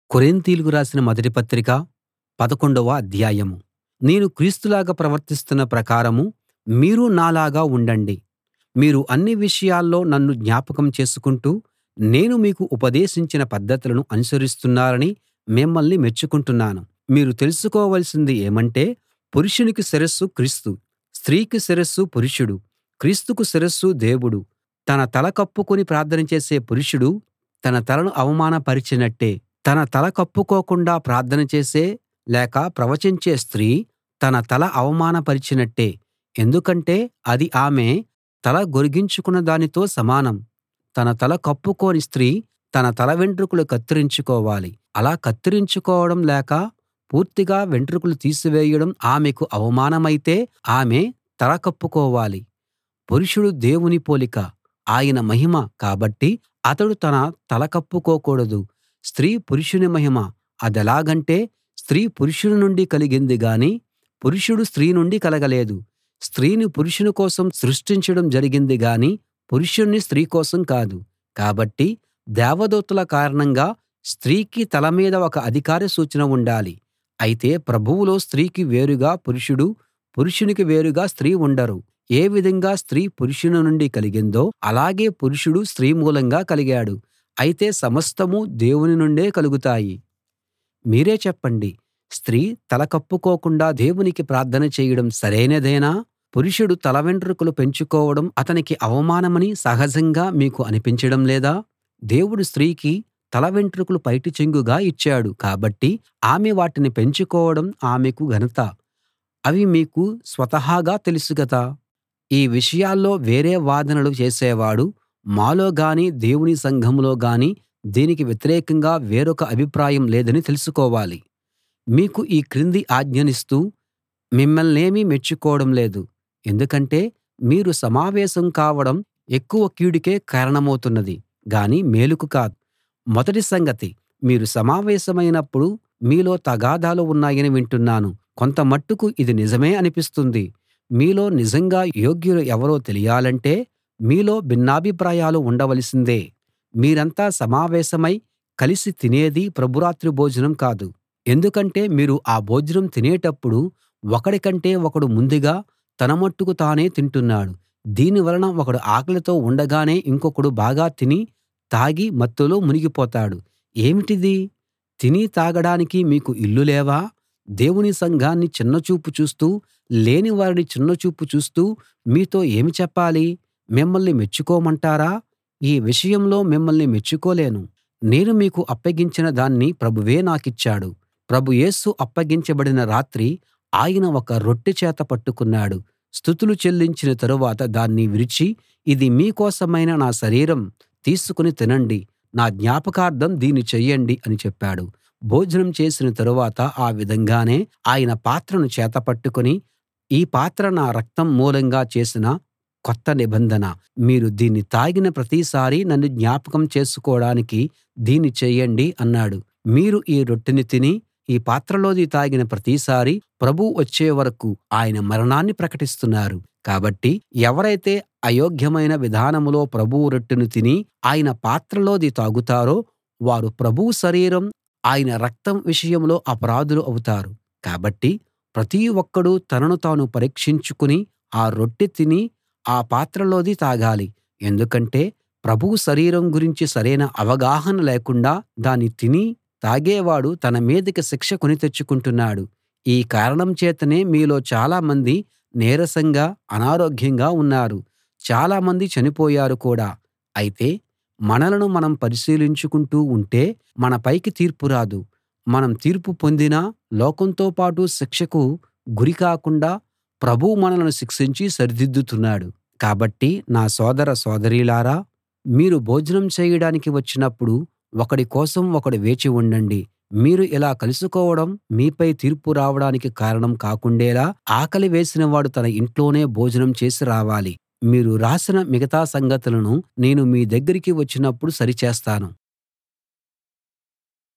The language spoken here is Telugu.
కొరింతీయులకు రాసిన మొదటి పత్రిక పదకొండవ అధ్యాయం నేను క్రీస్తులాగా ప్రవర్తిస్తున్న ప్రకారం మీరు నాలాగా ఉండండి మీరు అన్ని విషయాల్లో నన్ను జ్ఞాపకం చేసుకుంటూ నేను మీకు ఉపదేశించిన పద్ధతులను అనుసరిస్తున్నారని మిమ్మల్ని మెచ్చుకుంటున్నాను మీరు తెలుసుకోవలసింది ఏమంటే పురుషునికి శిరస్సు క్రీస్తు స్త్రీకి శిరస్సు పురుషుడు క్రీస్తుకు శిరస్సు దేవుడు తన తల కప్పుకుని ప్రార్థన చేసే పురుషుడు తన తలను అవమానపరిచినట్టే తన తల కప్పుకోకుండా ప్రార్థన చేసే లేక ప్రవచించే స్త్రీ తన తల అవమానపరిచినట్టే ఎందుకంటే అది ఆమె తల గొరిగించుకున్న దానితో సమానం తన తల కప్పుకోని స్త్రీ తన తల వెంట్రుకలు కత్తిరించుకోవాలి అలా కత్తిరించుకోవడం లేక పూర్తిగా వెంట్రుకలు తీసివేయడం ఆమెకు అవమానమైతే ఆమె తల కప్పుకోవాలి పురుషుడు దేవుని పోలిక ఆయన మహిమ కాబట్టి అతడు తన తల కప్పుకోకూడదు స్త్రీ పురుషుని మహిమ అదెలాగంటే స్త్రీ పురుషుని నుండి కలిగింది గాని పురుషుడు స్త్రీ నుండి కలగలేదు స్త్రీని పురుషుని కోసం సృష్టించడం జరిగింది గాని పురుషుణ్ణి స్త్రీ కోసం కాదు కాబట్టి దేవదూతల కారణంగా స్త్రీకి తల మీద ఒక అధికార సూచన ఉండాలి అయితే ప్రభువులో స్త్రీకి వేరుగా పురుషుడు పురుషునికి వేరుగా స్త్రీ ఉండరు ఏ విధంగా స్త్రీ పురుషుని నుండి కలిగిందో అలాగే పురుషుడు స్త్రీ మూలంగా కలిగాడు అయితే సమస్తమూ దేవుని నుండే కలుగుతాయి మీరే చెప్పండి స్త్రీ తల కప్పుకోకుండా దేవునికి ప్రార్థన చేయడం సరైనదేనా పురుషుడు తల వెంట్రుకలు పెంచుకోవడం అతనికి అవమానమని సహజంగా మీకు అనిపించడం లేదా దేవుడు స్త్రీకి తల వెంట్రుకలు పైటి చెంగుగా ఇచ్చాడు కాబట్టి ఆమె వాటిని పెంచుకోవడం ఆమెకు ఘనత అవి మీకు స్వతహాగా తెలుసు కదా ఈ విషయాల్లో వేరే వాదనలు చేసేవాడు మాలో గాని దేవుని సంఘంలో గాని దీనికి వ్యతిరేకంగా వేరొక అభిప్రాయం లేదని తెలుసుకోవాలి మీకు ఈ క్రింది ఆజ్ఞనిస్తూ మిమ్మల్నేమీ మెచ్చుకోవడం లేదు ఎందుకంటే మీరు సమావేశం కావడం ఎక్కువ కీడుకే కారణమవుతున్నది గాని మేలుకు కాదు మొదటి సంగతి మీరు సమావేశమైనప్పుడు మీలో తగాదాలు ఉన్నాయని వింటున్నాను కొంత మట్టుకు ఇది నిజమే అనిపిస్తుంది మీలో నిజంగా యోగ్యులు ఎవరో తెలియాలంటే మీలో భిన్నాభిప్రాయాలు ఉండవలసిందే మీరంతా సమావేశమై కలిసి తినేది ప్రభురాత్రి భోజనం కాదు ఎందుకంటే మీరు ఆ భోజనం తినేటప్పుడు ఒకడి కంటే ఒకడు ముందుగా తన మట్టుకు తానే తింటున్నాడు దీని వలన ఒకడు ఆకలితో ఉండగానే ఇంకొకడు బాగా తిని తాగి మత్తులో మునిగిపోతాడు ఏమిటిది తిని తాగడానికి మీకు ఇళ్ళు లేవా దేవుని సంఘాన్ని చిన్నచూపు చూస్తూ లేని వారిని చిన్నచూపు చూస్తూ మీతో ఏమి చెప్పాలి మిమ్మల్ని మెచ్చుకోమంటారా ఈ విషయంలో మిమ్మల్ని మెచ్చుకోలేను నేను మీకు అప్పగించిన దాన్ని ప్రభువే నాకిచ్చాడు ప్రభు యేసు అప్పగించబడిన రాత్రి ఆయన ఒక రొట్టె చేత పట్టుకున్నాడు స్తుతులు చెల్లించిన తరువాత దాన్ని విరిచి ఇది మీ కోసమైన నా శరీరం తీసుకుని తినండి నా జ్ఞాపకార్థం దీన్ని చెయ్యండి అని చెప్పాడు భోజనం చేసిన తరువాత ఆ విధంగానే ఆయన పాత్రను చేతపట్టుకుని ఈ పాత్ర నా రక్తం మూలంగా చేసిన కొత్త నిబంధన మీరు దీన్ని తాగిన ప్రతిసారీ నన్ను జ్ఞాపకం చేసుకోడానికి దీన్ని చెయ్యండి అన్నాడు మీరు ఈ రొట్టెని తిని ఈ పాత్రలోది తాగిన ప్రతిసారీ ప్రభువు వచ్చే వరకూ ఆయన మరణాన్ని ప్రకటిస్తున్నారు కాబట్టి ఎవరైతే అయోగ్యమైన విధానంలో ప్రభువు రొట్టెను తిని ఆయన పాత్రలోది తాగుతారో వారు ప్రభువు శరీరం ఆయన రక్తం విషయంలో అపరాధులు అవుతారు కాబట్టి ప్రతి ఒక్కడూ తనను తాను పరీక్షించుకుని ఆ రొట్టె తిని ఆ పాత్రలోది తాగాలి ఎందుకంటే ప్రభువు శరీరం గురించి సరైన అవగాహన లేకుండా దాన్ని తిని తాగేవాడు తన మీదికి శిక్ష కొని తెచ్చుకుంటున్నాడు ఈ కారణం చేతనే మీలో చాలామంది నీరసంగా అనారోగ్యంగా ఉన్నారు చాలామంది చనిపోయారు కూడా అయితే మనలను మనం పరిశీలించుకుంటూ ఉంటే మన పైకి తీర్పు రాదు మనం తీర్పు పొందినా లోకంతో పాటు శిక్షకు గురి కాకుండా ప్రభువు మనలను శిక్షించి సరిదిద్దుతున్నాడు కాబట్టి నా సోదర సోదరీలారా మీరు భోజనం చేయడానికి వచ్చినప్పుడు ఒకడి కోసం ఒకడు వేచి ఉండండి మీరు ఇలా కలుసుకోవడం మీపై తీర్పు రావడానికి కారణం కాకుండేలా ఆకలి వేసినవాడు తన ఇంట్లోనే భోజనం చేసి రావాలి మీరు రాసిన మిగతా సంగతులను నేను మీ దగ్గరికి వచ్చినప్పుడు సరిచేస్తాను